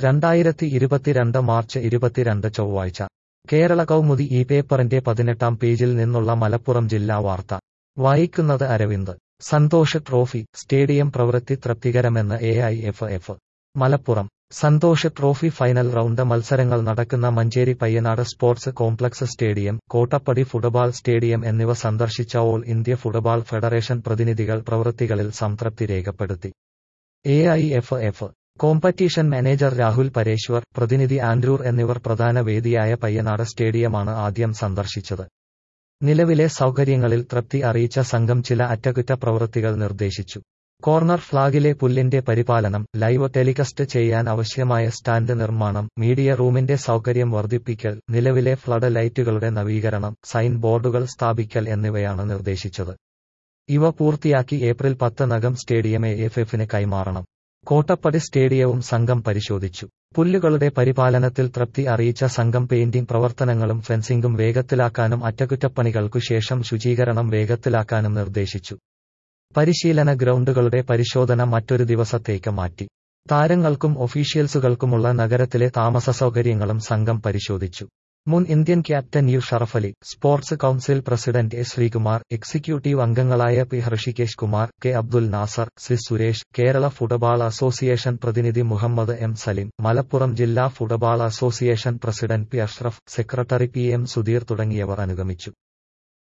രണ്ടായിരത്തി ഇരുപത്തിരണ്ട് മാർച്ച് ഇരുപത്തിരണ്ട് ചൊവ്വാഴ്ച കേരള കൗമുദി ഈ പേപ്പറിന്റെ പതിനെട്ടാം പേജിൽ നിന്നുള്ള മലപ്പുറം ജില്ലാ വാർത്ത വായിക്കുന്നത് അരവിന്ദ് സന്തോഷ് ട്രോഫി സ്റ്റേഡിയം പ്രവൃത്തി തൃപ്തികരമെന്ന് A I F F Malappuram Santosh trophy final round മത്സരങ്ങൾ നടക്കുന്ന Manjeri Payyanad sports complex stadium Kottappadi football stadium എന്നിവ സന്ദർശിച്ച ഓൾ ഇന്ത്യ ഫുട്ബോൾ ഫെഡറേഷൻ പ്രതിനിധികൾ പ്രവൃത്തികളിൽ സംതൃപ്തി രേഖപ്പെടുത്തി A I F F competition manager Rahul Pareshwar പ്രതിനിധി ആൻഡ്രൂർ എന്നിവർ പ്രധാന വേദിയായ പയ്യനാട് സ്റ്റേഡിയമാണ് ആദ്യം സന്ദർശിച്ചത് നിലവിലെ സൗകര്യങ്ങളിൽ തൃപ്തി അറിയിച്ച സംഘം ചില അറ്റകുറ്റപ്രവൃത്തികൾ നിർദ്ദേശിച്ചു കോർണർ ഫ്ളാഗിലെ പുല്ലിന്റെ പരിപാലനം ലൈവ് ടെലികാസ്റ്റ് ചെയ്യാൻ ആവശ്യമായ സ്റ്റാൻഡ് നിർമ്മാണം മീഡിയ റൂമിന്റെ സൗകര്യം വർദ്ധിപ്പിക്കൽ നിലവിലെ ഫ്ലഡ് ലൈറ്റുകളുടെ നവീകരണം സൈൻ ബോർഡുകൾ സ്ഥാപിക്കൽ എന്നിവയാണ് നിർദ്ദേശിച്ചത് ഇവ പൂർത്തിയാക്കി ഏപ്രിൽ പത്തിനകം സ്റ്റേഡിയം എ എഫ് എഫിന് കൈമാറണം കോട്ടപ്പടി സ്റ്റേഡിയവും സംഘം പരിശോധിച്ചു പുല്ലുകളുടെ പരിപാലനത്തിൽ തൃപ്തി അറിയിച്ച സംഘം പെയിന്റിംഗ് പ്രവർത്തനങ്ങളും ഫെൻസിംഗും വേഗത്തിലാക്കാനും അറ്റകുറ്റപ്പണികൾക്കു ശേഷം ശുചീകരണം വേഗത്തിലാക്കാനും നിർദ്ദേശിച്ചു പരിശീലന ഗ്രൗണ്ടുകളുടെ പരിശോധന മറ്റൊരു ദിവസത്തേക്ക് മാറ്റി താരങ്ങൾക്കും ഒഫീഷ്യൽസുകൾക്കുമുള്ള നഗരത്തിലെ താമസ സൗകര്യങ്ങളും സംഘം പരിശോധിച്ചു മുൻ Indian captain U Sharafali sports council president A Sreekumar executive അംഗങ്ങളായ P Hrishikesh Kumar K Abdul Nasar C Suresh Kerala football association പ്രതിനിധി മുഹമ്മദ് എം സലിം മലപ്പുറം ജില്ലാ football association president P Ashraf secretary P M Sudheer തുടങ്ങിയവർ അനുഗമിച്ചു